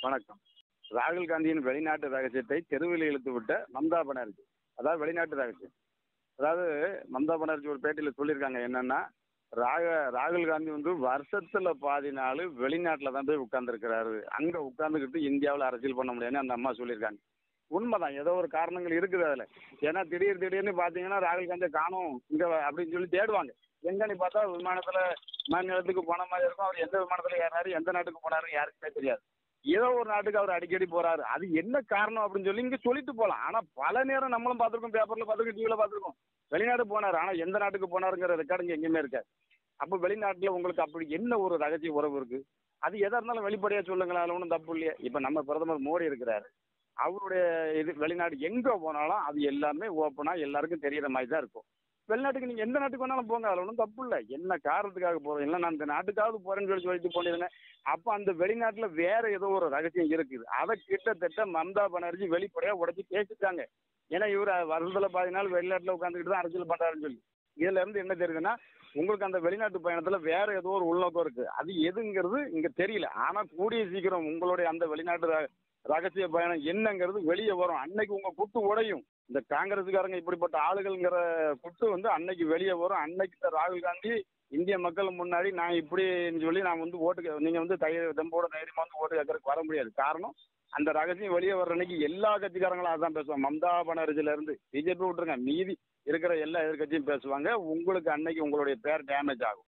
வணக்கம் ராகுல் காந்தியின் வெளிநாட்டு ரகசியத்தை தெருவில் இழுத்து விட்ட மம்தா பானர்ஜி அதாவது வெளிநாட்டு ரகசியம் அதாவது மம்தா பானர்ஜி ஒரு பேட்டியில் சொல்லியிருக்காங்க என்னன்னா ராக ராகுல் காந்தி வந்து வருஷத்துல பாதி நாள் வெளிநாட்டில் தான் போய் உட்கார்ந்துருக்கிறாரு அங்கே உட்காந்துக்கிட்டு இந்தியாவில் அரசியல் பண்ண முடியாதுன்னு அந்த அம்மா சொல்லியிருக்காங்க உண்மைதான் ஏதோ ஒரு காரணங்கள் இருக்குது அதில் ஏன்னா திடீர் திடீர்னு பார்த்தீங்கன்னா ராகுல் காந்தியை காணும் இங்கே அப்படின்னு சொல்லி தேடுவாங்க எங்கன்னு பார்த்தா விமானத்தில் மாநிலத்துக்கு போன மாதிரி இருக்கும் அவர் எந்த விமானத்தில் ஏறினாரு எந்த நாட்டுக்கு போனாரு யாருக்குமே தெரியாது ஏதோ ஒரு நாட்டுக்கு அவர் அடிக்கடி போறாரு அது என்ன காரணம் அப்படின்னு சொல்லி இங்கே சொல்லிட்டு போகலாம் ஆனால் பல நேரம் நம்மளும் பார்த்துருக்கோம் பேப்பரில் பார்த்துருக்கோம் டிவியில் பார்த்துருக்கோம் வெளிநாடு போனார் ஆனால் எந்த நாட்டுக்கு போனாருங்கிற ரெக்கார்டு இங்கே எங்கேயுமே இருக்காது அப்போ வெளிநாட்டில் உங்களுக்கு அப்படி என்ன ஒரு ரகசிய உறவு இருக்குது அது எதாக இருந்தாலும் வெளிப்படையாக சொல்லுங்களேன் அதில் ஒன்றும் தப்பு இல்லையா இப்போ நம்ம பிரதமர் மோடி இருக்கிறாரு அவருடைய இது வெளிநாடு எங்கே போனாலும் அது எல்லாமே ஓப்பனாக எல்லாருக்கும் தெரியிற மாதிரி தான் இருக்கும் வெளிநாட்டுக்கு நீங்கள் எந்த நாட்டுக்கு வேணாலும் போங்க அதில் ஒன்றும் தப்பு இல்லை என்ன காரணத்துக்காக போகிறோம் இல்லை நான் இந்த நாட்டுக்காவது போகிறேன்னு சொல்லி சொல்லிட்டு போனிருங்க அப்போ அந்த வெளிநாட்டில் வேற ஏதோ ஒரு ரகசியம் இருக்குது அதை கிட்டத்தட்ட மம்தா பானர்ஜி வெளிப்படையாக உடச்சி பேசிட்டாங்க ஏன்னா இவர் வருஷத்தில் பாதி நாள் வெளிநாட்டில் உட்காந்துக்கிட்டு தான் அரசியல் பண்ணுறாருன்னு சொல்லி இதுல இருந்து என்ன தெரியுதுன்னா உங்களுக்கு அந்த வெளிநாட்டு பயணத்தில் வேற ஏதோ ஒரு உள்நோக்கம் இருக்கு அது எதுங்கிறது இங்கே தெரியல ஆனால் கூடிய சீக்கிரம் உங்களுடைய அந்த வெளிநாட்டு ர- ரகசிய பயணம் என்னங்கிறது வெளியே வரும் அன்னைக்கு உங்க குட்டு உடையும் இந்த காங்கிரஸுக்காரங்க இப்படிப்பட்ட ஆளுகள்ங்கிற குட்டு வந்து அன்னைக்கு வெளியே வரும் அன்னைக்கு தான் ராகுல் காந்தி இந்திய மக்கள் முன்னாடி நான் இப்படின்னு சொல்லி நான் வந்து ஓட்டு நீங்க வந்து தைரிய தெம்போட தைரியமா வந்து ஓட்டு கேட்கறதுக்கு வர முடியாது காரணம் அந்த ரகசியம் வெளியே வர்ற அன்னைக்கு எல்லா கட்சிக்காரங்களும் அதான் பேசுவாங்க மம்தா பானர்ஜில இருந்து பிஜேபி விட்டுருங்க மீதி இருக்கிற எல்லா எதிர்கட்சியும் பேசுவாங்க உங்களுக்கு அன்னைக்கு உங்களுடைய பேர் டேமேஜ் ஆகும்